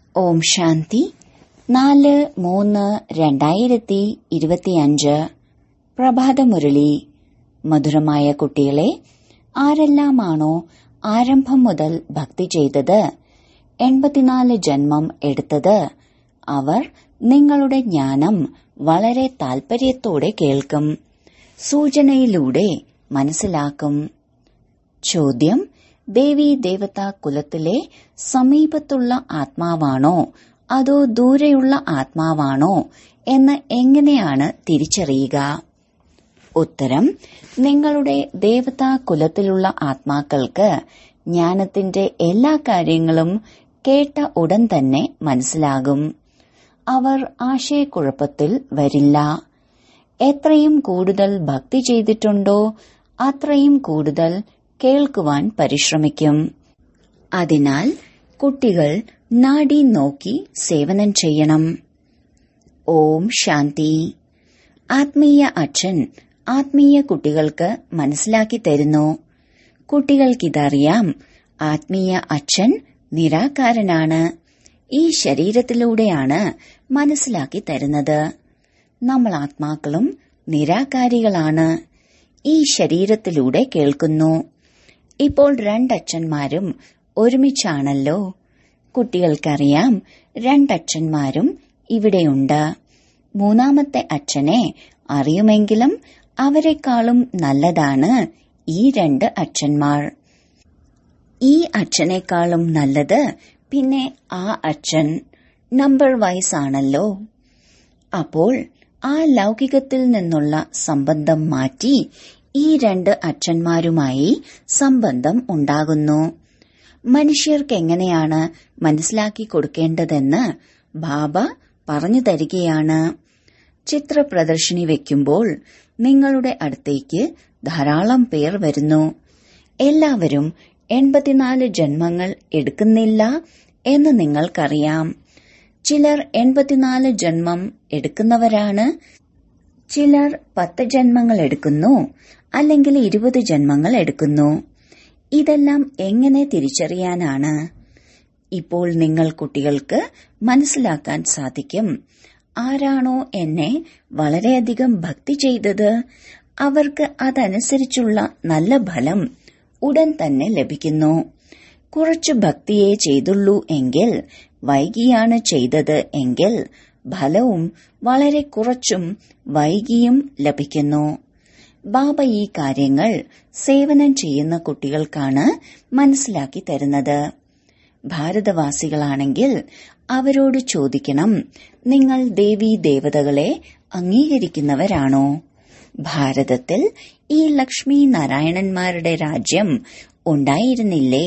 ഓം ശാന്തി നാല് മൂന്ന് രണ്ടായിരത്തി ഇരുപത്തിയഞ്ച് പ്രഭാതമുരളി മധുരമായ കുട്ടികളെ ആരെല്ലാമാണോ ആരംഭം മുതൽ ഭക്തി ചെയ്തത് എൺപത്തിനാല് ജന്മം എടുത്തത് അവർ നിങ്ങളുടെ ജ്ഞാനം വളരെ താൽപര്യത്തോടെ കേൾക്കും സൂചനയിലൂടെ മനസ്സിലാക്കും ചോദ്യം ദേവി ദേവതാ കുലത്തിലെ സമീപത്തുള്ള ആത്മാവാണോ അതോ ദൂരെയുള്ള ആത്മാവാണോ എന്ന് എങ്ങനെയാണ് തിരിച്ചറിയുക ഉത്തരം നിങ്ങളുടെ ദേവതാ കുലത്തിലുള്ള ആത്മാക്കൾക്ക് ജ്ഞാനത്തിന്റെ എല്ലാ കാര്യങ്ങളും കേട്ട ഉടൻ തന്നെ മനസ്സിലാകും അവർ ആശയക്കുഴപ്പത്തിൽ വരില്ല എത്രയും കൂടുതൽ ഭക്തി ചെയ്തിട്ടുണ്ടോ അത്രയും കൂടുതൽ കേൾക്കുവാൻ പരിശ്രമിക്കും അതിനാൽ കുട്ടികൾ നാടി നോക്കി സേവനം ചെയ്യണം ഓം ശാന്തി ആത്മീയ അച്ഛൻ ആത്മീയ കുട്ടികൾക്ക് മനസ്സിലാക്കി തരുന്നു കുട്ടികൾക്കിതറിയാം ആത്മീയ അച്ഛൻ നിരാകാരനാണ് ഈ ശരീരത്തിലൂടെയാണ് മനസ്സിലാക്കി തരുന്നത് നമ്മൾ ആത്മാക്കളും നിരാകാരികളാണ് ഈ ശരീരത്തിലൂടെ കേൾക്കുന്നു ഇപ്പോൾ രണ്ടച്ഛന്മാരും ഒരുമിച്ചാണല്ലോ കുട്ടികൾക്കറിയാം രണ്ടച്ഛന്മാരും ഇവിടെയുണ്ട് മൂന്നാമത്തെ അച്ഛനെ അറിയുമെങ്കിലും അവരെക്കാളും നല്ലതാണ് ഈ രണ്ട് അച്ഛന്മാർ ഈ അച്ഛനേക്കാളും നല്ലത് പിന്നെ ആ അച്ഛൻ നമ്പർ വൈസ് ആണല്ലോ അപ്പോൾ ആ ലൗകികത്തിൽ നിന്നുള്ള സംബന്ധം മാറ്റി ഈ രണ്ട് അച്ഛന്മാരുമായി സംബന്ധം ഉണ്ടാകുന്നു മനുഷ്യർക്ക് എങ്ങനെയാണ് മനസ്സിലാക്കി കൊടുക്കേണ്ടതെന്ന് ബാബ പറഞ്ഞു തരികയാണ് ചിത്ര പ്രദർശിനി വെക്കുമ്പോൾ നിങ്ങളുടെ അടുത്തേക്ക് ധാരാളം പേർ വരുന്നു എല്ലാവരും എൺപത്തിനാല് ജന്മങ്ങൾ എടുക്കുന്നില്ല എന്ന് നിങ്ങൾക്കറിയാം ചിലർ എൺപത്തിനാല് ജന്മം എടുക്കുന്നവരാണ് ചിലർ പത്ത് ജന്മങ്ങൾ എടുക്കുന്നു അല്ലെങ്കിൽ ഇരുപത് ജന്മങ്ങൾ എടുക്കുന്നു ഇതെല്ലാം എങ്ങനെ തിരിച്ചറിയാനാണ് ഇപ്പോൾ നിങ്ങൾ കുട്ടികൾക്ക് മനസ്സിലാക്കാൻ സാധിക്കും ആരാണോ എന്നെ വളരെയധികം ഭക്തി ചെയ്തത് അവർക്ക് അതനുസരിച്ചുള്ള നല്ല ഫലം ഉടൻ തന്നെ ലഭിക്കുന്നു കുറച്ചു ഭക്തിയെ ചെയ്തുള്ളൂ എങ്കിൽ വൈകിയാണ് ചെയ്തത് എങ്കിൽ ഫലവും വളരെ കുറച്ചും വൈകിയും ലഭിക്കുന്നു ബാബ ഈ കാര്യങ്ങൾ സേവനം ചെയ്യുന്ന കുട്ടികൾക്കാണ് മനസ്സിലാക്കി തരുന്നത് ഭാരതവാസികളാണെങ്കിൽ അവരോട് ചോദിക്കണം നിങ്ങൾ ദേവീ ദേവതകളെ അംഗീകരിക്കുന്നവരാണോ ഭാരതത്തിൽ ഈ ലക്ഷ്മി നാരായണന്മാരുടെ രാജ്യം ഉണ്ടായിരുന്നില്ലേ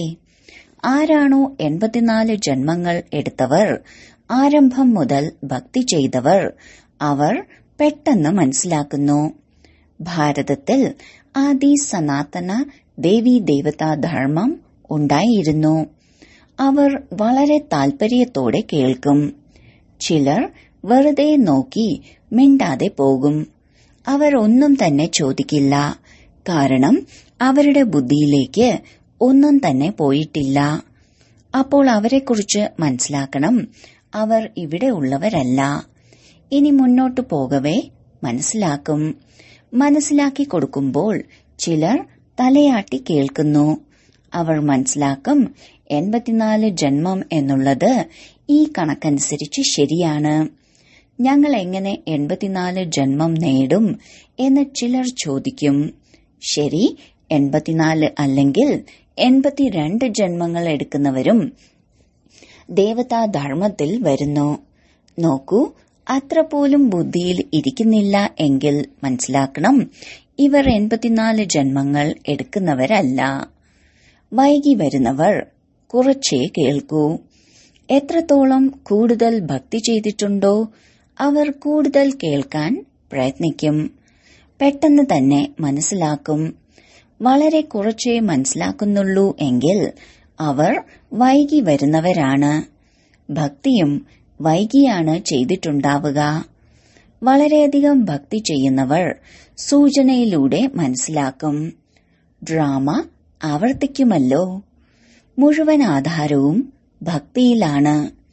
ആരാണോ എൺപത്തിനാല് ജന്മങ്ങൾ എടുത്തവർ ആരംഭം മുതൽ ഭക്തി ചെയ്തവർ അവർ പെട്ടെന്ന് മനസ്സിലാക്കുന്നു ഭാരതത്തിൽ ആദി സനാതന ദേവീ ദേവതാ ധർമ്മം ഉണ്ടായിരുന്നു അവർ വളരെ താൽപര്യത്തോടെ കേൾക്കും ചിലർ വെറുതെ നോക്കി മിണ്ടാതെ പോകും അവർ ഒന്നും തന്നെ ചോദിക്കില്ല കാരണം അവരുടെ ബുദ്ധിയിലേക്ക് ഒന്നും തന്നെ പോയിട്ടില്ല അപ്പോൾ അവരെക്കുറിച്ച് മനസ്സിലാക്കണം അവർ ഇവിടെ ഉള്ളവരല്ല ഇനി മുന്നോട്ടു പോകവേ മനസ്സിലാക്കും മനസ്സിലാക്കി കൊടുക്കുമ്പോൾ ചിലർ തലയാട്ടി കേൾക്കുന്നു അവർ മനസ്സിലാക്കും എൺപത്തിനാല് ജന്മം എന്നുള്ളത് ഈ കണക്കനുസരിച്ച് ശരിയാണ് ഞങ്ങൾ എങ്ങനെ എൺപത്തിനാല് ജന്മം നേടും എന്ന് ചിലർ ചോദിക്കും ശരി എൺപത്തിനാല് അല്ലെങ്കിൽ എൺപത്തിരണ്ട് ജന്മങ്ങൾ എടുക്കുന്നവരും ദേവതാധർമ്മത്തിൽ വരുന്നു നോക്കൂ അത്ര പോലും ബുദ്ധിയിൽ ഇരിക്കുന്നില്ല എങ്കിൽ മനസ്സിലാക്കണം ഇവർ എൺപത്തിനാല് ജന്മങ്ങൾ എടുക്കുന്നവരല്ല വൈകി വരുന്നവർ കുറച്ചേ കേൾക്കൂ എത്രത്തോളം കൂടുതൽ ഭക്തി ചെയ്തിട്ടുണ്ടോ അവർ കൂടുതൽ കേൾക്കാൻ പ്രയത്നിക്കും പെട്ടെന്ന് തന്നെ മനസ്സിലാക്കും വളരെ കുറച്ചേ മനസ്സിലാക്കുന്നുള്ളൂ എങ്കിൽ അവർ വൈകി വരുന്നവരാണ് ഭക്തിയും വൈകിയാണ് ചെയ്തിട്ടുണ്ടാവുക വളരെയധികം ഭക്തി ചെയ്യുന്നവർ സൂചനയിലൂടെ മനസ്സിലാക്കും ഡ്രാമ ആവർത്തിക്കുമല്ലോ മുഴുവൻ ആധാരവും ഭക്തിയിലാണ്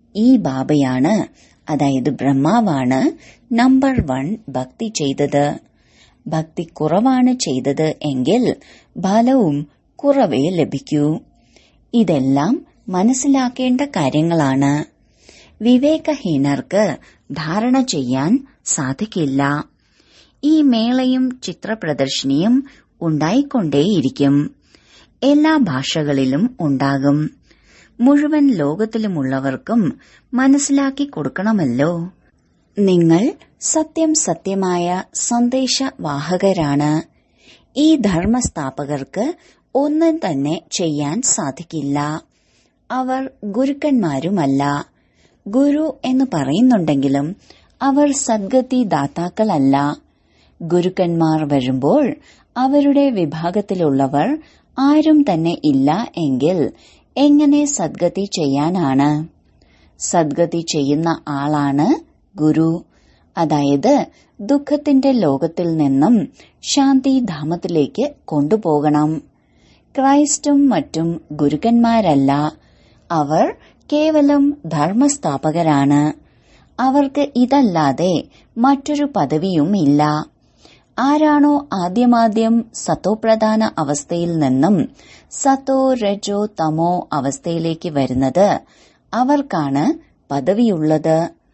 ഈ ബാബയാണ് അതായത് ബ്രഹ്മാവാണ് നമ്പർ വൺ ഭക്തി ചെയ്തത് ഭക്തി കുറവാണ് ചെയ്തത് എങ്കിൽ ഫലവും കുറവേ ലഭിക്കൂ ഇതെല്ലാം മനസ്സിലാക്കേണ്ട കാര്യങ്ങളാണ് വിവേകഹീനർക്ക് ധാരണ ചെയ്യാൻ സാധിക്കില്ല ഈ മേളയും ചിത്രപ്രദർശനിയും ഉണ്ടായിക്കൊണ്ടേയിരിക്കും എല്ലാ ഭാഷകളിലും ഉണ്ടാകും മുഴുവൻ ലോകത്തിലുമുള്ളവർക്കും മനസ്സിലാക്കി കൊടുക്കണമല്ലോ നിങ്ങൾ സത്യം സത്യമായ സന്ദേശവാഹകരാണ് ഈ ധർമ്മസ്ഥാപകർക്ക് ഒന്നും തന്നെ ചെയ്യാൻ സാധിക്കില്ല അവർ ഗുരുക്കന്മാരുമല്ല ഗുരു എന്ന് പറയുന്നുണ്ടെങ്കിലും അവർ സദ്ഗതി ദാതാക്കളല്ല ഗുരുക്കന്മാർ വരുമ്പോൾ അവരുടെ വിഭാഗത്തിലുള്ളവർ ആരും തന്നെ ഇല്ല എങ്കിൽ എങ്ങനെ സദ്ഗതി ചെയ്യാനാണ് സദ്ഗതി ചെയ്യുന്ന ആളാണ് ഗുരു അതായത് ദുഃഖത്തിന്റെ ലോകത്തിൽ നിന്നും ശാന്തിധാമത്തിലേക്ക് കൊണ്ടുപോകണം ക്രൈസ്റ്റും മറ്റും ഗുരുക്കന്മാരല്ല അവർ കേവലം ധർമ്മസ്ഥാപകരാണ് അവർക്ക് ഇതല്ലാതെ മറ്റൊരു പദവിയും ഇല്ല ആരാണോ ആദ്യമാദ്യം സത്തോപ്രധാന അവസ്ഥയിൽ നിന്നും സത്തോ രജോ തമോ അവസ്ഥയിലേക്ക് വരുന്നത് അവർക്കാണ് പദവിയുള്ളത്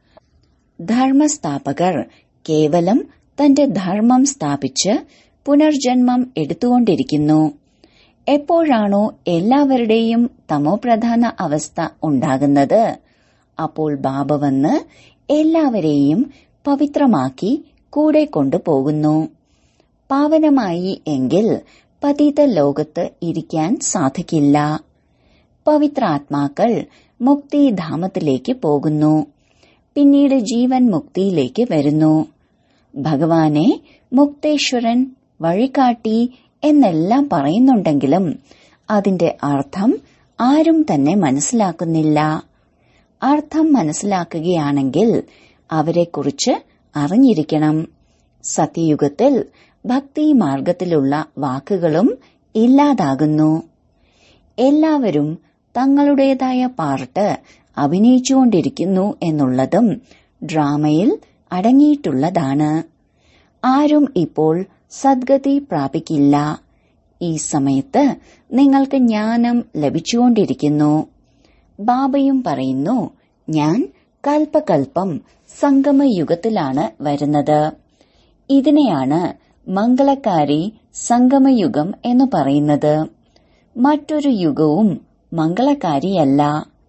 ധർമ്മസ്ഥാപകർ കേവലം തന്റെ ധർമ്മം സ്ഥാപിച്ച് പുനർജന്മം എടുത്തുകൊണ്ടിരിക്കുന്നു എപ്പോഴാണോ എല്ലാവരുടെയും തമോപ്രധാന അവസ്ഥ ഉണ്ടാകുന്നത് അപ്പോൾ ബാബ വന്ന് എല്ലാവരെയും പവിത്രമാക്കി കൂടെ കൊണ്ടുപോകുന്നു പാവനമായി എങ്കിൽ പതിത ലോകത്ത് ഇരിക്കാൻ സാധിക്കില്ല പവിത്രാത്മാക്കൾ മുക്തിധാമത്തിലേക്ക് പോകുന്നു പിന്നീട് ജീവൻ മുക്തിയിലേക്ക് വരുന്നു ഭഗവാനെ മുക്തേശ്വരൻ വഴികാട്ടി എന്നെല്ലാം പറയുന്നുണ്ടെങ്കിലും അതിന്റെ അർത്ഥം ആരും തന്നെ മനസ്സിലാക്കുന്നില്ല അർത്ഥം മനസ്സിലാക്കുകയാണെങ്കിൽ അവരെക്കുറിച്ച് അറിഞ്ഞിരിക്കണം സത്യയുഗത്തിൽ ഭക്തി മാർഗത്തിലുള്ള വാക്കുകളും ഇല്ലാതാകുന്നു എല്ലാവരും തങ്ങളുടേതായ പാർട്ട് അഭിനയിച്ചുകൊണ്ടിരിക്കുന്നു എന്നുള്ളതും ഡ്രാമയിൽ അടങ്ങിയിട്ടുള്ളതാണ് ആരും ഇപ്പോൾ സദ്ഗതി പ്രാപിക്കില്ല ഈ സമയത്ത് നിങ്ങൾക്ക് ജ്ഞാനം ലഭിച്ചുകൊണ്ടിരിക്കുന്നു ബാബയും പറയുന്നു ഞാൻ കൽപ്പകൽപ്പം സംഗമയുഗത്തിലാണ് വരുന്നത് ഇതിനെയാണ് മംഗളക്കാരി സംഗമയുഗം എന്ന് പറയുന്നത് മറ്റൊരു യുഗവും മംഗളകാരിയല്ല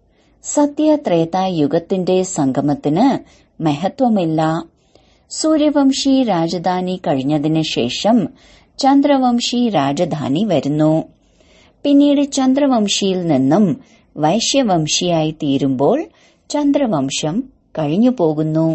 സത്യത്രേതായുഗത്തിന്റെ സംഗമത്തിന് മഹത്വമില്ല സൂര്യവംശി രാജധാനി കഴിഞ്ഞതിന് ശേഷം ചന്ദ്രവംശി രാജധാനി വരുന്നു പിന്നീട് ചന്ദ്രവംശിയിൽ നിന്നും വൈശ്യവംശിയായി തീരുമ്പോൾ ചന്ദ്രവംശം കഴിഞ്ഞു പോകുന്നു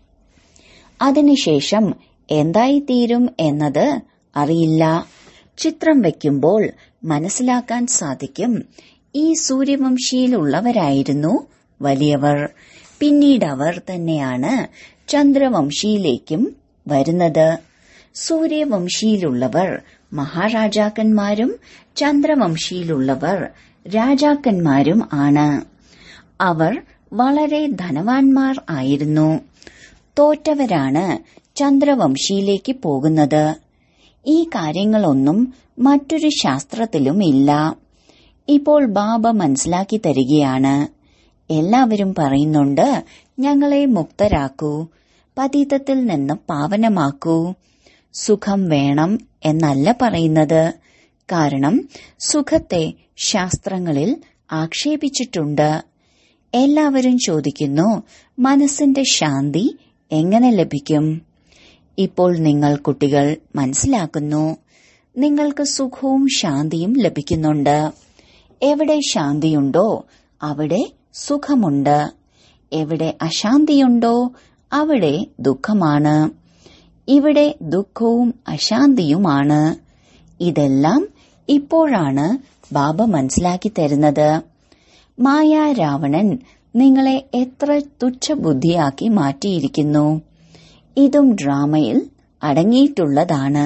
അതിനുശേഷം എന്തായിത്തീരും എന്നത് അറിയില്ല ചിത്രം വയ്ക്കുമ്പോൾ മനസ്സിലാക്കാൻ സാധിക്കും ഈ സൂര്യവംശിയിലുള്ളവരായിരുന്നു വലിയവർ പിന്നീട് അവർ തന്നെയാണ് ചന്ദ്രവംശിയിലേക്കും വരുന്നത് സൂര്യവംശിയിലുള്ളവർ മഹാരാജാക്കന്മാരും ചന്ദ്രവംശിയിലുള്ളവർ രാജാക്കന്മാരും ആണ് അവർ വളരെ ധനവാന്മാർ ആയിരുന്നു തോറ്റവരാണ് ചന്ദ്രവംശിയിലേക്ക് പോകുന്നത് ഈ കാര്യങ്ങളൊന്നും മറ്റൊരു ശാസ്ത്രത്തിലും ഇല്ല ഇപ്പോൾ ബാബ മനസ്സിലാക്കി തരികയാണ് എല്ലാവരും പറയുന്നുണ്ട് ഞങ്ങളെ മുക്തരാക്കൂ പതീതത്തിൽ നിന്ന് പാവനമാക്കൂ സുഖം വേണം എന്നല്ല പറയുന്നത് കാരണം സുഖത്തെ ശാസ്ത്രങ്ങളിൽ ആക്ഷേപിച്ചിട്ടുണ്ട് എല്ലാവരും ചോദിക്കുന്നു മനസ്സിന്റെ ശാന്തി എങ്ങനെ ലഭിക്കും ഇപ്പോൾ നിങ്ങൾ കുട്ടികൾ മനസ്സിലാക്കുന്നു നിങ്ങൾക്ക് സുഖവും ശാന്തിയും ലഭിക്കുന്നുണ്ട് എവിടെ ശാന്തിയുണ്ടോ അവിടെ സുഖമുണ്ട് എവിടെ അശാന്തിയുണ്ടോ അവിടെ ദുഃഖമാണ് ഇവിടെ ദുഃഖവും അശാന്തിയുമാണ് ഇതെല്ലാം ഇപ്പോഴാണ് ബാബ മനസ്സിലാക്കി തരുന്നത് മായ രാവണൻ നിങ്ങളെ എത്ര തുച്ഛബുദ്ധിയാക്കി മാറ്റിയിരിക്കുന്നു ഇതും ഡ്രാമയിൽ അടങ്ങിയിട്ടുള്ളതാണ്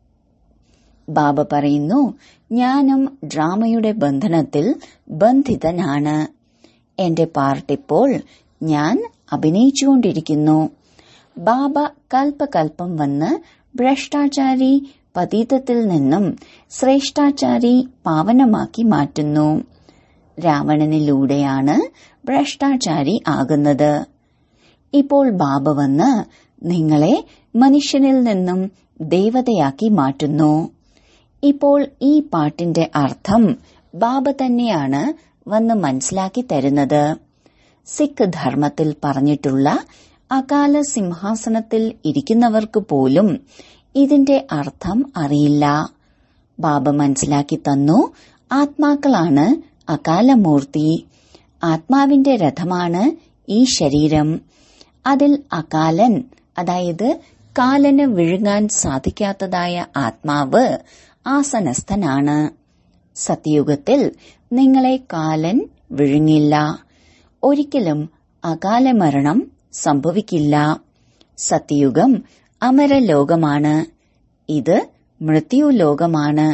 ബാബ പറയുന്നു ഞാനും ഡ്രാമയുടെ ബന്ധനത്തിൽ ബന്ധിതനാണ് എന്റെ പാർട്ടിപ്പോൾ ഞാൻ അഭിനയിച്ചുകൊണ്ടിരിക്കുന്നു ബാബ കൽപ്പകൽപ്പം വന്ന് ഭ്രഷ്ടാചാരി പതീതത്തിൽ നിന്നും ശ്രേഷ്ഠാചാരി പാവനമാക്കി മാറ്റുന്നു രാവണനിലൂടെയാണ് ഭ്രഷ്ടാചാരി ആകുന്നത് ഇപ്പോൾ ബാബ വന്ന് നിങ്ങളെ മനുഷ്യനിൽ നിന്നും ദേവതയാക്കി മാറ്റുന്നു ഇപ്പോൾ ഈ പാട്ടിന്റെ അർത്ഥം ബാബ തന്നെയാണ് വന്ന് മനസ്സിലാക്കി തരുന്നത് സിഖ് ധർമ്മത്തിൽ പറഞ്ഞിട്ടുള്ള അകാല സിംഹാസനത്തിൽ ഇരിക്കുന്നവർക്ക് പോലും ഇതിന്റെ അർത്ഥം അറിയില്ല ബാബ മനസ്സിലാക്കി തന്നു ആത്മാക്കളാണ് അകാലമൂർത്തി ആത്മാവിന്റെ രഥമാണ് ഈ ശരീരം അതിൽ അകാലൻ അതായത് കാലന് വിഴുങ്ങാൻ സാധിക്കാത്തതായ ആത്മാവ് ആസനസ്ഥനാണ് സത്യയുഗത്തിൽ നിങ്ങളെ കാലൻ വിഴുങ്ങില്ല ഒരിക്കലും അകാലമരണം സംഭവിക്കില്ല സത്യയുഗം അമരലോകമാണ് ഇത് മൃത്യുലോകമാണ്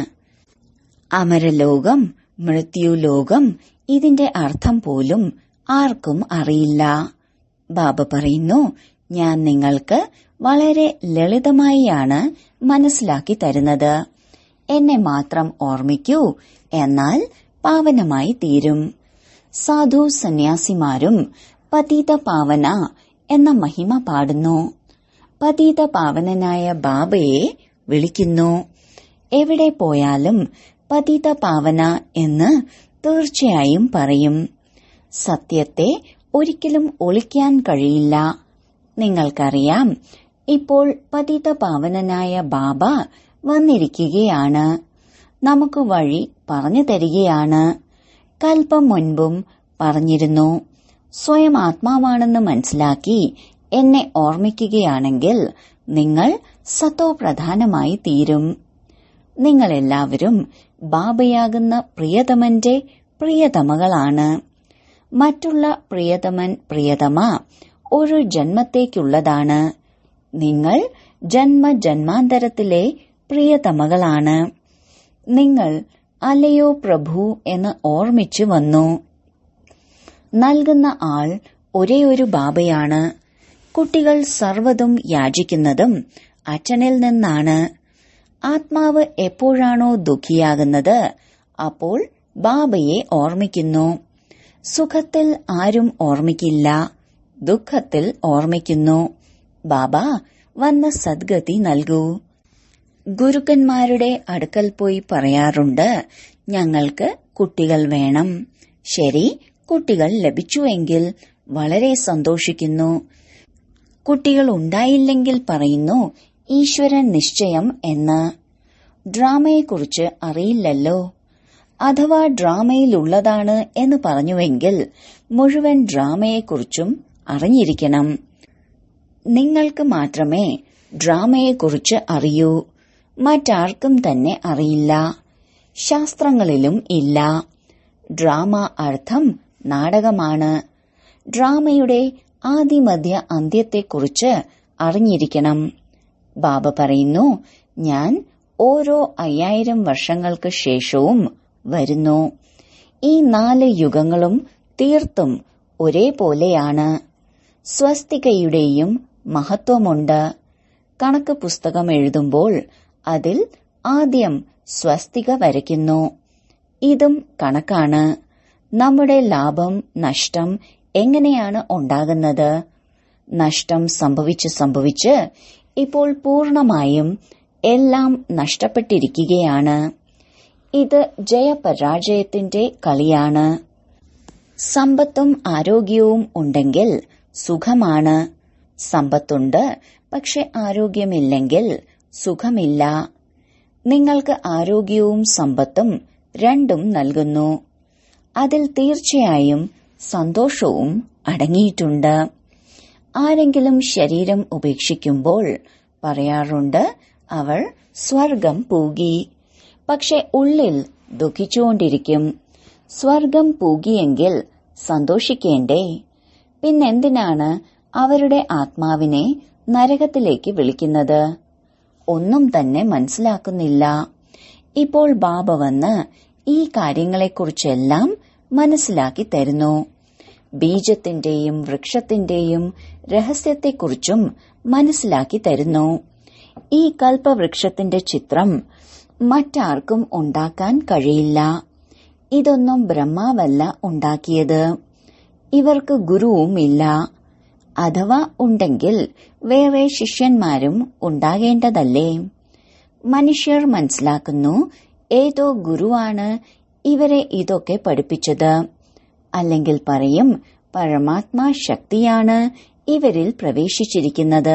അമരലോകം മൃത്യുലോകം ഇതിന്റെ അർത്ഥം പോലും ആർക്കും അറിയില്ല ബാബ പറയുന്നു ഞാൻ നിങ്ങൾക്ക് വളരെ ലളിതമായാണ് മനസ്സിലാക്കി തരുന്നത് എന്നെ മാത്രം ഓർമ്മിക്കൂ എന്നാൽ പാവനമായി തീരും സാധു സന്യാസിമാരും പതീത പാവന എന്ന മഹിമ പാടുന്നു പതീത പാവനനായ ബാബയെ വിളിക്കുന്നു എവിടെ പോയാലും പതിത പാവന എന്ന് തീർച്ചയായും പറയും സത്യത്തെ ഒരിക്കലും ഒളിക്കാൻ കഴിയില്ല നിങ്ങൾക്കറിയാം ഇപ്പോൾ പതിത പാവനനായ ബാബ വന്നിരിക്കുകയാണ് നമുക്ക് വഴി പറഞ്ഞു തരികയാണ് കൽപ്പം മുൻപും പറഞ്ഞിരുന്നു സ്വയം ആത്മാവാണെന്ന് മനസ്സിലാക്കി എന്നെ ഓർമ്മിക്കുകയാണെങ്കിൽ നിങ്ങൾ സത്തോ പ്രധാനമായി തീരും നിങ്ങളെല്ലാവരും ബാബയാകുന്ന പ്രിയതമന്റെ പ്രിയതമകളാണ് മറ്റുള്ള പ്രിയതമൻ പ്രിയതമ ഒരു ജന്മത്തേക്കുള്ളതാണ് നിങ്ങൾ ജന്മ ജന്മാന്തരത്തിലെ പ്രിയതമകളാണ് നിങ്ങൾ അല്ലയോ പ്രഭു എന്ന് ഓർമ്മിച്ചു വന്നു നൽകുന്ന ആൾ ഒരേ ഒരു ബാബയാണ് കുട്ടികൾ സർവ്വതും യാചിക്കുന്നതും അച്ഛനിൽ നിന്നാണ് ആത്മാവ് എപ്പോഴാണോ ദുഃഖിയാകുന്നത് അപ്പോൾ ബാബയെ ഓർമ്മിക്കുന്നു സുഖത്തിൽ ആരും ഓർമ്മിക്കില്ല ദുഃഖത്തിൽ ഓർമ്മിക്കുന്നു ബാബ വന്ന സദ്ഗതി നൽകൂ ഗുരുക്കന്മാരുടെ അടുക്കൽ പോയി പറയാറുണ്ട് ഞങ്ങൾക്ക് കുട്ടികൾ വേണം ശരി കുട്ടികൾ ലഭിച്ചുവെങ്കിൽ വളരെ സന്തോഷിക്കുന്നു കുട്ടികൾ ഉണ്ടായില്ലെങ്കിൽ പറയുന്നു ഈശ്വരൻ നിശ്ചയം എന്ന് ഡ്രാമയെക്കുറിച്ച് അറിയില്ലല്ലോ അഥവാ ഡ്രാമയിലുള്ളതാണ് എന്ന് പറഞ്ഞുവെങ്കിൽ മുഴുവൻ ഡ്രാമയെക്കുറിച്ചും അറിഞ്ഞിരിക്കണം നിങ്ങൾക്ക് മാത്രമേ ഡ്രാമയെക്കുറിച്ച് അറിയൂ മറ്റാർക്കും തന്നെ അറിയില്ല ശാസ്ത്രങ്ങളിലും ഇല്ല ഡ്രാമ അർത്ഥം നാടകമാണ് ഡ്രാമയുടെ ആദിമധ്യ അന്ത്യത്തെക്കുറിച്ച് അറിഞ്ഞിരിക്കണം ബാബ പറയുന്നു ഞാൻ ഓരോ അയ്യായിരം വർഷങ്ങൾക്ക് ശേഷവും വരുന്നു ഈ നാല് യുഗങ്ങളും തീർത്തും ഒരേപോലെയാണ് സ്വസ്തികയുടെയും മഹത്വമുണ്ട് കണക്ക് പുസ്തകം എഴുതുമ്പോൾ അതിൽ ആദ്യം സ്വസ്തിക വരയ്ക്കുന്നു ഇതും കണക്കാണ് നമ്മുടെ ലാഭം നഷ്ടം എങ്ങനെയാണ് ഉണ്ടാകുന്നത് നഷ്ടം സംഭവിച്ച് സംഭവിച്ച് ഇപ്പോൾ പൂർണമായും എല്ലാം നഷ്ടപ്പെട്ടിരിക്കുകയാണ് ഇത് ജയപരാജയത്തിന്റെ കളിയാണ് സമ്പത്തും ആരോഗ്യവും ഉണ്ടെങ്കിൽ സുഖമാണ് സമ്പത്തുണ്ട് പക്ഷെ ആരോഗ്യമില്ലെങ്കിൽ സുഖമില്ല നിങ്ങൾക്ക് ആരോഗ്യവും സമ്പത്തും രണ്ടും നൽകുന്നു അതിൽ തീർച്ചയായും സന്തോഷവും അടങ്ങിയിട്ടുണ്ട് ആരെങ്കിലും ശരീരം ഉപേക്ഷിക്കുമ്പോൾ പറയാറുണ്ട് അവൾ സ്വർഗം പൂകി പക്ഷെ ഉള്ളിൽ ദുഃഖിച്ചുകൊണ്ടിരിക്കും സ്വർഗം പൂകിയെങ്കിൽ സന്തോഷിക്കേണ്ടേ പിന്നെന്തിനാണ് അവരുടെ ആത്മാവിനെ നരകത്തിലേക്ക് വിളിക്കുന്നത് ഒന്നും തന്നെ മനസ്സിലാക്കുന്നില്ല ഇപ്പോൾ ബാബ വന്ന് ഈ കാര്യങ്ങളെക്കുറിച്ചെല്ലാം മനസ്സിലാക്കി തരുന്നു ബീജത്തിന്റെയും വൃക്ഷത്തിന്റെയും രഹസ്യത്തെക്കുറിച്ചും മനസ്സിലാക്കി തരുന്നു ഈ കൽപ്പവൃക്ഷത്തിന്റെ ചിത്രം മറ്റാർക്കും ഉണ്ടാക്കാൻ കഴിയില്ല ഇതൊന്നും ബ്രഹ്മാവല്ല ഉണ്ടാക്കിയത് ഇവർക്ക് ഗുരുവുമില്ല അഥവാ ഉണ്ടെങ്കിൽ വേറെ ശിഷ്യന്മാരും ഉണ്ടാകേണ്ടതല്ലേ മനുഷ്യർ മനസ്സിലാക്കുന്നു ഏതോ ഗുരുവാണ് ഇവരെ ഇതൊക്കെ പഠിപ്പിച്ചത് അല്ലെങ്കിൽ പറയും പരമാത്മാ ശക്തിയാണ് ഇവരിൽ പ്രവേശിച്ചിരിക്കുന്നത്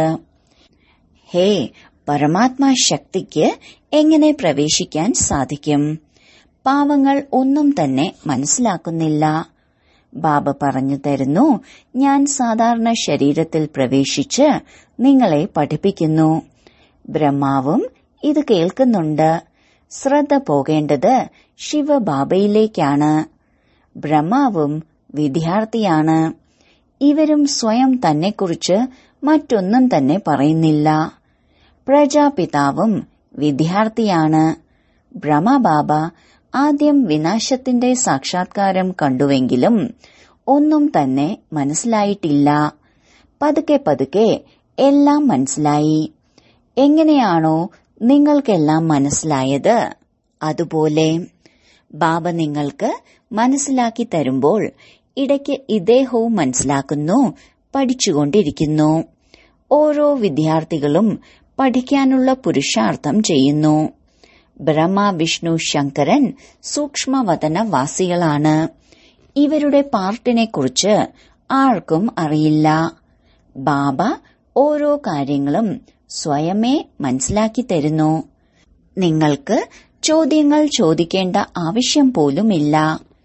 ഹേ പരമാത്മാ ശക്തിക്ക് എങ്ങനെ പ്രവേശിക്കാൻ സാധിക്കും പാവങ്ങൾ ഒന്നും തന്നെ മനസ്സിലാക്കുന്നില്ല ബാബ പറഞ്ഞു തരുന്നു ഞാൻ സാധാരണ ശരീരത്തിൽ പ്രവേശിച്ച് നിങ്ങളെ പഠിപ്പിക്കുന്നു ബ്രഹ്മാവും ഇത് കേൾക്കുന്നുണ്ട് ശ്രദ്ധ പോകേണ്ടത് ശിവബാബയിലേക്കാണ് ബ്രഹ്മാവും വിദ്യാർത്ഥിയാണ് ഇവരും സ്വയം തന്നെക്കുറിച്ച് മറ്റൊന്നും തന്നെ പറയുന്നില്ല പ്രജാപിതാവും വിദ്യാർത്ഥിയാണ് ബ്രഹ്മബാബ ആദ്യം വിനാശത്തിന്റെ സാക്ഷാത്കാരം കണ്ടുവെങ്കിലും ഒന്നും തന്നെ മനസ്സിലായിട്ടില്ല പതുക്കെ പതുക്കെ എല്ലാം മനസ്സിലായി എങ്ങനെയാണോ നിങ്ങൾക്കെല്ലാം മനസ്സിലായത് അതുപോലെ ബാബ നിങ്ങൾക്ക് മനസ്സിലാക്കി തരുമ്പോൾ ഇടയ്ക്ക് ഇദ്ദേഹവും മനസ്സിലാക്കുന്നു പഠിച്ചുകൊണ്ടിരിക്കുന്നു ഓരോ വിദ്യാർത്ഥികളും പഠിക്കാനുള്ള പുരുഷാർത്ഥം ചെയ്യുന്നു ബ്രഹ്മ വിഷ്ണു ശങ്കരൻ സൂക്ഷ്മവതന വാസികളാണ് ഇവരുടെ പാർട്ടിനെ കുറിച്ച് ആർക്കും അറിയില്ല ബാബ ഓരോ കാര്യങ്ങളും സ്വയമേ മനസ്സിലാക്കി തരുന്നു നിങ്ങൾക്ക് ചോദ്യങ്ങൾ ചോദിക്കേണ്ട ആവശ്യം പോലുമില്ല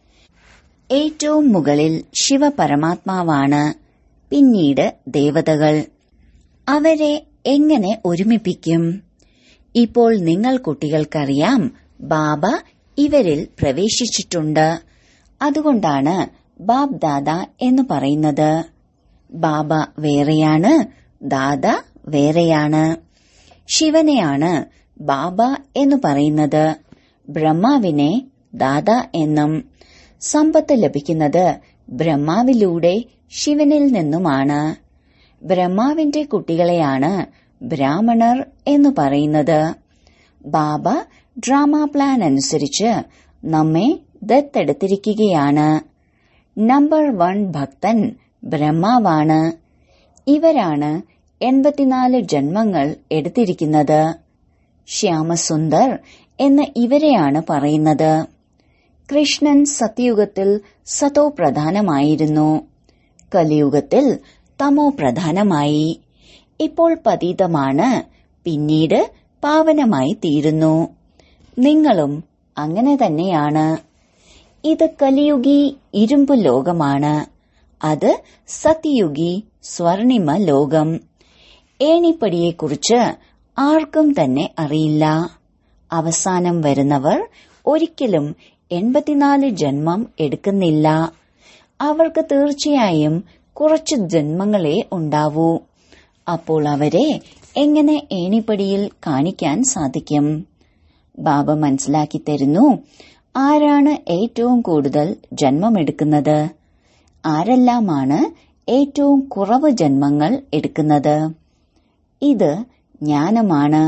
ഏറ്റവും മുകളിൽ ശിവപരമാത്മാവാണ് പിന്നീട് ദേവതകൾ അവരെ എങ്ങനെ ഒരുമിപ്പിക്കും ഇപ്പോൾ നിങ്ങൾ കുട്ടികൾക്കറിയാം ബാബ ഇവരിൽ പ്രവേശിച്ചിട്ടുണ്ട് അതുകൊണ്ടാണ് ബാബ് ദാദ എന്ന് പറയുന്നത് ബാബ വേറെയാണ് ദാദ വേറെയാണ് ശിവനെയാണ് ബാബ എന്ന് പറയുന്നത് ബ്രഹ്മാവിനെ ദാദ എന്നും സമ്പത്ത് ലഭിക്കുന്നത് ബ്രഹ്മാവിലൂടെ ശിവനിൽ നിന്നുമാണ് ബ്രഹ്മാവിന്റെ കുട്ടികളെയാണ് ബ്രാഹ്മണർ എന്ന് പറയുന്നത് ബാബ ഡ്രാമ പ്ലാൻ അനുസരിച്ച് നമ്മെ ദത്തെടുത്തിരിക്കുകയാണ് നമ്പർ വൺ ഭക്തൻ ബ്രഹ്മാവാണ് ഇവരാണ് എൺപത്തിനാല് ജന്മങ്ങൾ എടുത്തിരിക്കുന്നത് ശ്യാമസുന്ദർ എന്ന് ഇവരെയാണ് പറയുന്നത് കൃഷ്ണൻ സത്യയുഗത്തിൽ സതോ പ്രധാനമായിരുന്നു കലിയുഗത്തിൽ തമോ പ്രധാനമായി ഇപ്പോൾ പതീതമാണ് പിന്നീട് പാവനമായി തീരുന്നു നിങ്ങളും അങ്ങനെ തന്നെയാണ് ഇത് കലിയുഗി ഇരുമ്പ് ലോകമാണ് അത് സത്യയുഗി സ്വർണിമ ലോകം ഏണിപ്പടിയെക്കുറിച്ച് ആർക്കും തന്നെ അറിയില്ല അവസാനം വരുന്നവർ ഒരിക്കലും എൺപത്തിനാല് ജന്മം എടുക്കുന്നില്ല അവർക്ക് തീർച്ചയായും കുറച്ച് ജന്മങ്ങളെ ഉണ്ടാവൂ അപ്പോൾ അവരെ എങ്ങനെ ഏണിപ്പടിയിൽ കാണിക്കാൻ സാധിക്കും ബാബ മനസ്സിലാക്കി തരുന്നു ആരാണ് ഏറ്റവും കൂടുതൽ ജന്മമെടുക്കുന്നത് ആരെല്ലാമാണ് ഏറ്റവും കുറവ് ജന്മങ്ങൾ എടുക്കുന്നത് ഇത് ജ്ഞാനമാണ്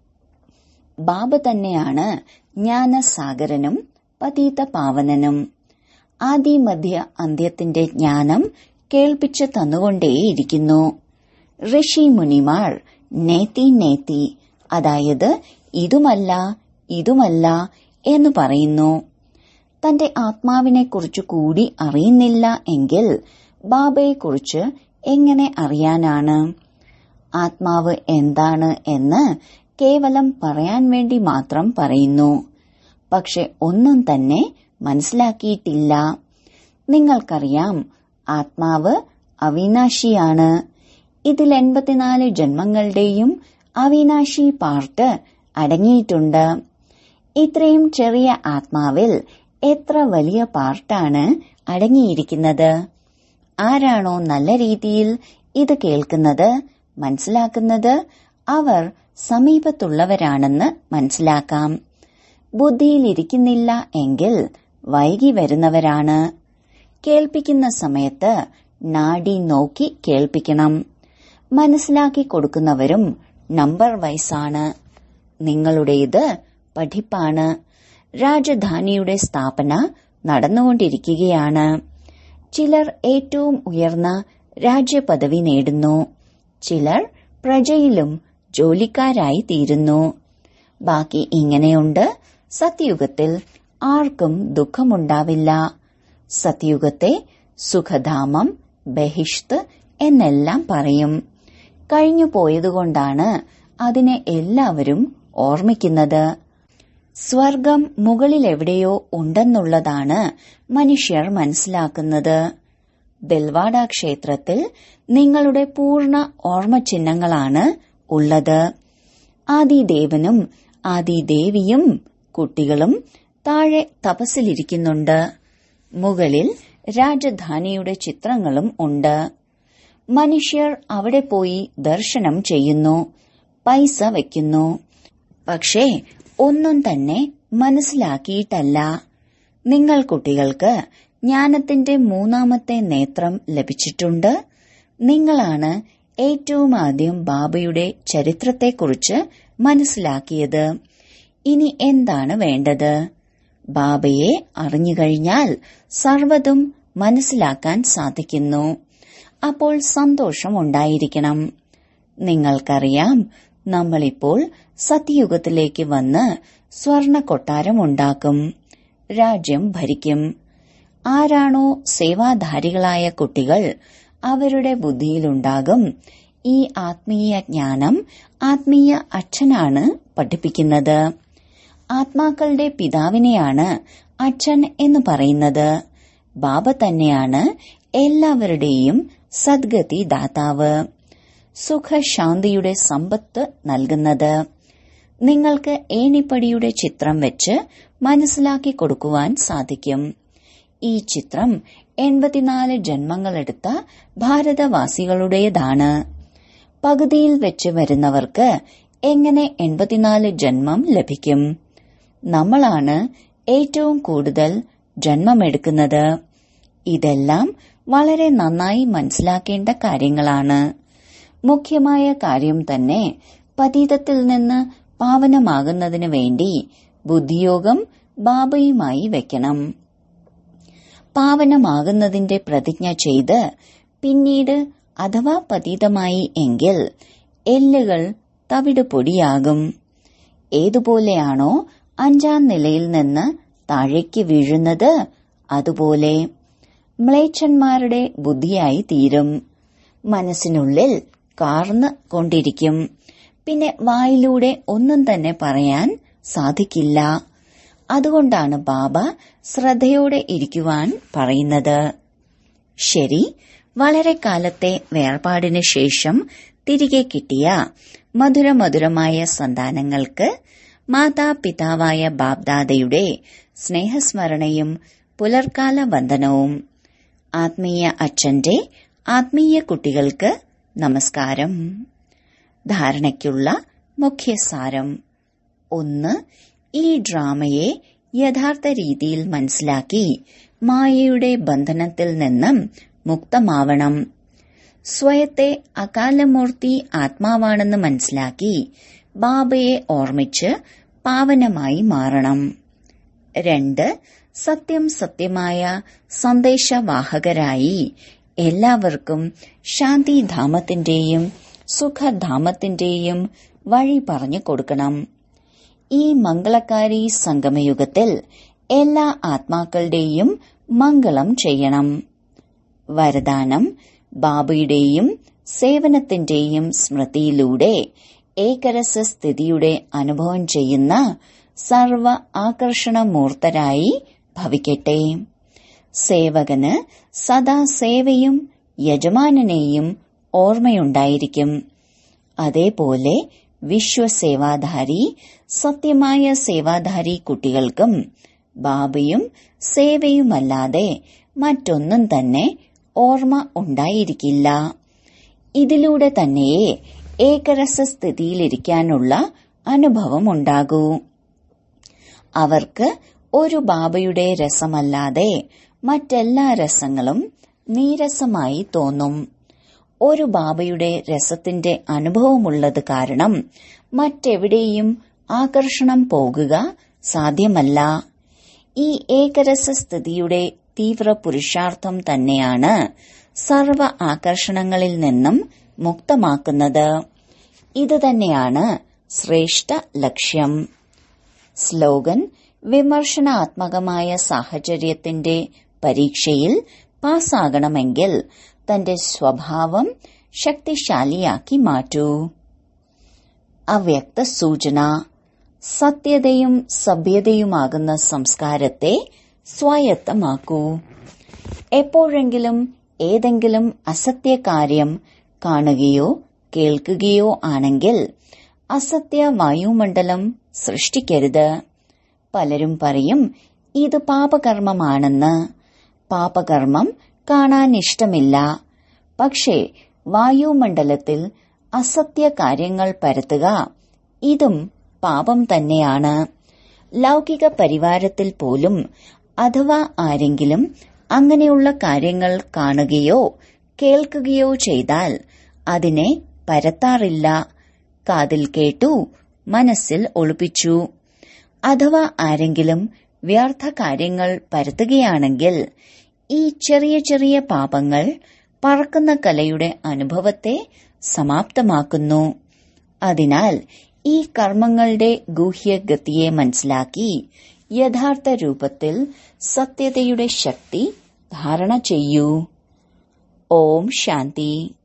ബാബ തന്നെയാണ് ജ്ഞാനസാഗരനും പതീത പാവനനും ആദിമധ്യ അന്ത്യത്തിന്റെ ജ്ഞാനം കേൾപ്പിച്ചു തന്നുകൊണ്ടേയിരിക്കുന്നു ഋഷി മുനിമാർ നേത്തി നേത്തി അതായത് ഇതുമല്ല ഇതുമല്ല എന്ന് പറയുന്നു തന്റെ ആത്മാവിനെക്കുറിച്ച് കൂടി അറിയുന്നില്ല എങ്കിൽ ബാബയെക്കുറിച്ച് എങ്ങനെ അറിയാനാണ് ആത്മാവ് എന്താണ് എന്ന് കേവലം പറയാൻ വേണ്ടി മാത്രം പറയുന്നു പക്ഷെ ഒന്നും തന്നെ മനസ്സിലാക്കിയിട്ടില്ല നിങ്ങൾക്കറിയാം ആത്മാവ് അവിനാശിയാണ് ഇതിൽ എൺപത്തിനാല് ജന്മങ്ങളുടെയും അവിനാശി പാർട്ട് അടങ്ങിയിട്ടുണ്ട് ഇത്രയും ചെറിയ ആത്മാവിൽ എത്ര വലിയ പാർട്ടാണ് അടങ്ങിയിരിക്കുന്നത് ആരാണോ നല്ല രീതിയിൽ ഇത് കേൾക്കുന്നത് മനസ്സിലാക്കുന്നത് അവർ സമീപത്തുള്ളവരാണെന്ന് മനസ്സിലാക്കാം ബുദ്ധിയിലിരിക്കുന്നില്ല എങ്കിൽ വൈകി വരുന്നവരാണ് കേൾപ്പിക്കുന്ന സമയത്ത് നാഡി നോക്കി കേൾപ്പിക്കണം മനസ്സിലാക്കി കൊടുക്കുന്നവരും നമ്പർ വൈസാണ് നിങ്ങളുടേത് പഠിപ്പാണ് രാജധാനിയുടെ സ്ഥാപന നടന്നുകൊണ്ടിരിക്കുകയാണ് ചിലർ ഏറ്റവും ഉയർന്ന രാജ്യപദവി നേടുന്നു ചിലർ പ്രജയിലും ജോലിക്കാരായി തീരുന്നു ബാക്കി ഇങ്ങനെയുണ്ട് സത്യയുഗത്തിൽ ആർക്കും ദുഃഖമുണ്ടാവില്ല സത്യയുഗത്തെ സുഖധാമം ബഹിഷ്ത് എന്നെല്ലാം പറയും കഴിഞ്ഞു പോയതുകൊണ്ടാണ് അതിനെ എല്ലാവരും ഓർമ്മിക്കുന്നത് സ്വർഗം മുകളിലെവിടെയോ ഉണ്ടെന്നുള്ളതാണ് മനുഷ്യർ മനസ്സിലാക്കുന്നത് ബിൽവാഡ ക്ഷേത്രത്തിൽ നിങ്ങളുടെ പൂർണ്ണ ഓർമ്മചിഹ്നങ്ങളാണ് ഉള്ളത് ആദിദേവനും ആദിദേവിയും കുട്ടികളും താഴെ തപസ്സിലിരിക്കുന്നുണ്ട് മുകളിൽ രാജധാനിയുടെ ചിത്രങ്ങളും ഉണ്ട് മനുഷ്യർ അവിടെ പോയി ദർശനം ചെയ്യുന്നു പൈസ വയ്ക്കുന്നു പക്ഷേ ഒന്നും തന്നെ മനസ്സിലാക്കിയിട്ടല്ല നിങ്ങൾ കുട്ടികൾക്ക് ജ്ഞാനത്തിന്റെ മൂന്നാമത്തെ നേത്രം ലഭിച്ചിട്ടുണ്ട് നിങ്ങളാണ് ഏറ്റവും ആദ്യം ബാബയുടെ ചരിത്രത്തെക്കുറിച്ച് മനസ്സിലാക്കിയത് ഇനി എന്താണ് വേണ്ടത് ബാബയെ അറിഞ്ഞുകഴിഞ്ഞാൽ സർവതും മനസ്സിലാക്കാൻ സാധിക്കുന്നു അപ്പോൾ സന്തോഷമുണ്ടായിരിക്കണം നിങ്ങൾക്കറിയാം നമ്മളിപ്പോൾ സത്യയുഗത്തിലേക്ക് വന്ന് സ്വർണ കൊട്ടാരമുണ്ടാക്കും രാജ്യം ഭരിക്കും ആരാണോ സേവാധാരികളായ കുട്ടികൾ അവരുടെ ബുദ്ധിയിലുണ്ടാകും ഈ ആത്മീയ ജ്ഞാനം ആത്മീയ അച്ഛനാണ് പഠിപ്പിക്കുന്നത് ആത്മാക്കളുടെ പിതാവിനെയാണ് അച്ഛൻ എന്ന് പറയുന്നത് ബാബ തന്നെയാണ് എല്ലാവരുടെയും സദ്ഗതി ദാതാവ് സുഖശാന്തിയുടെ സമ്പത്ത് നൽകുന്നത് നിങ്ങൾക്ക് ഏണിപ്പടിയുടെ ചിത്രം വെച്ച് മനസ്സിലാക്കി കൊടുക്കുവാൻ സാധിക്കും ഈ ചിത്രം എൺപത്തിനാല് ജന്മങ്ങളെടുത്ത ഭാരതവാസികളുടേതാണ് പകുതിയിൽ വെച്ച് വരുന്നവർക്ക് എങ്ങനെ എൺപത്തിനാല് ജന്മം ലഭിക്കും നമ്മളാണ് ഏറ്റവും കൂടുതൽ ജന്മമെടുക്കുന്നത് ഇതെല്ലാം വളരെ നന്നായി മനസ്സിലാക്കേണ്ട കാര്യങ്ങളാണ് മുഖ്യമായ കാര്യം തന്നെ പതീതത്തിൽ നിന്ന് പാവനമാകുന്നതിനു വേണ്ടി ബുദ്ധിയോഗം ബാബയുമായി വെക്കണം പാവനമാകുന്നതിന്റെ പ്രതിജ്ഞ ചെയ്ത് പിന്നീട് അഥവാ പതീതമായി എങ്കിൽ എല്ലുകൾ തവിട് പൊടിയാകും ഏതുപോലെയാണോ അഞ്ചാം നിലയിൽ നിന്ന് താഴേക്ക് വീഴുന്നത് അതുപോലെ മ്ലേച്ഛന്മാരുടെ ബുദ്ധിയായി തീരും മനസ്സിനുള്ളിൽ കാർന്ന് കൊണ്ടിരിക്കും പിന്നെ വായിലൂടെ ഒന്നും തന്നെ പറയാൻ സാധിക്കില്ല അതുകൊണ്ടാണ് ബാബ ശ്രദ്ധയോടെ ഇരിക്കുവാൻ പറയുന്നത് ശരി വളരെ കാലത്തെ വേർപാടിന് ശേഷം തിരികെ കിട്ടിയ മധുരമധുരമായ സന്താനങ്ങൾക്ക് മാതാപിതാവായ ബാബ്ദാദയുടെ സ്നേഹസ്മരണയും പുലർക്കാല വന്ദനവും ആത്മീയ അച്ഛന്റെ ആത്മീയ കുട്ടികൾക്ക് നമസ്കാരം ധാരണയ്ക്കുള്ള മുഖ്യസാരം ഒന്ന് ഈ ഡ്രാമയെ യഥാർത്ഥ രീതിയിൽ മനസ്സിലാക്കി മായയുടെ ബന്ധനത്തിൽ നിന്നും മുക്തമാവണം സ്വയത്തെ അകാലമൂർത്തി ആത്മാവാണെന്ന് മനസ്സിലാക്കി ബാബയെ ഓർമ്മിച്ച് പാവനമായി മാറണം രണ്ട് സത്യം സത്യമായ സന്ദേശവാഹകരായി എല്ലാവർക്കും ശാന്തിധാമത്തിന്റെയും സുഖധാമത്തിന്റെയും വഴി പറഞ്ഞു കൊടുക്കണം ഈ മംഗളകാരി സംഗമയുഗത്തിൽ എല്ലാ ആത്മാക്കളുടെയും മംഗളം ചെയ്യണം വരദാനം ബാബയുടെയും സേവനത്തിന്റെയും സ്മൃതിയിലൂടെ ഏകരസ സ്ഥിതിയുടെ അനുഭവം ചെയ്യുന്ന സർവ ആകർഷണമൂർത്തരായി ഭവിക്കട്ടെ സേവകന് സദാ സേവയും യജമാനനെയും ഓർമ്മയുണ്ടായിരിക്കും അതേപോലെ വിശ്വസേവാധാരി സത്യമായ സേവാധാരി കുട്ടികൾക്കും ബാബയും സേവയുമല്ലാതെ മറ്റൊന്നും തന്നെ ഓർമ്മ ഉണ്ടായിരിക്കില്ല ഇതിലൂടെ തന്നെയേ ഏകരസ സ്ഥിതിയിലിരിക്കാനുള്ള അനുഭവം ഉണ്ടാകൂ അവർക്ക് ഒരു ബാബയുടെ രസമല്ലാതെ മറ്റെല്ലാ രസങ്ങളും നീരസമായി തോന്നും ഒരു ബാബയുടെ രസത്തിന്റെ അനുഭവമുള്ളത് കാരണം മറ്റെവിടെയും ആകർഷണം പോകുക സാധ്യമല്ല ഈ ഏകരസ സ്ഥിതിയുടെ തീവ്ര പുരുഷാർത്ഥം തന്നെയാണ് സർവ ആകർഷണങ്ങളിൽ നിന്നും മുക്തമാക്കുന്നത് ഇത് തന്നെയാണ് ശ്രേഷ്ഠ ലക്ഷ്യം സ്ലോഗൻ വിമർശനാത്മകമായ സാഹചര്യത്തിന്റെ പരീക്ഷയിൽ പാസ്സാകണമെങ്കിൽ തന്റെ സ്വഭാവം ശക്തിശാലിയാക്കി മാറ്റൂ അവ്യക്ത സൂചന സത്യതയും സഭ്യതയുമാകുന്ന സംസ്കാരത്തെ സ്വായത്തമാക്കൂ എപ്പോഴെങ്കിലും ഏതെങ്കിലും അസത്യകാര്യം കാണുകയോ കേൾക്കുകയോ ആണെങ്കിൽ അസത്യ വായുമണ്ഡലം സൃഷ്ടിക്കരുത് പലരും പറയും ഇത് പാപകർമ്മമാണെന്ന് പാപകർമ്മം കാണാൻ ഇഷ്ടമില്ല പക്ഷേ വായുമണ്ഡലത്തിൽ അസത്യ കാര്യങ്ങൾ പരത്തുക ഇതും പാപം തന്നെയാണ് ലൗകിക പരിവാരത്തിൽ പോലും അഥവാ ആരെങ്കിലും അങ്ങനെയുള്ള കാര്യങ്ങൾ കാണുകയോ കേൾക്കുകയോ ചെയ്താൽ അതിനെ പരത്താറില്ല കാതിൽ കേട്ടു മനസ്സിൽ ഒളിപ്പിച്ചു അഥവാ ആരെങ്കിലും വ്യർത്ഥ കാര്യങ്ങൾ പരത്തുകയാണെങ്കിൽ ഈ ചെറിയ ചെറിയ പാപങ്ങൾ പറക്കുന്ന കലയുടെ അനുഭവത്തെ സമാപ്തമാക്കുന്നു അതിനാൽ ഈ കർമ്മങ്ങളുടെ ഗൂഹ്യഗതിയെ മനസ്സിലാക്കി യഥാർത്ഥ രൂപത്തിൽ സത്യതയുടെ ശക്തി ധാരണ ചെയ്യൂ ഓം ശാന്തി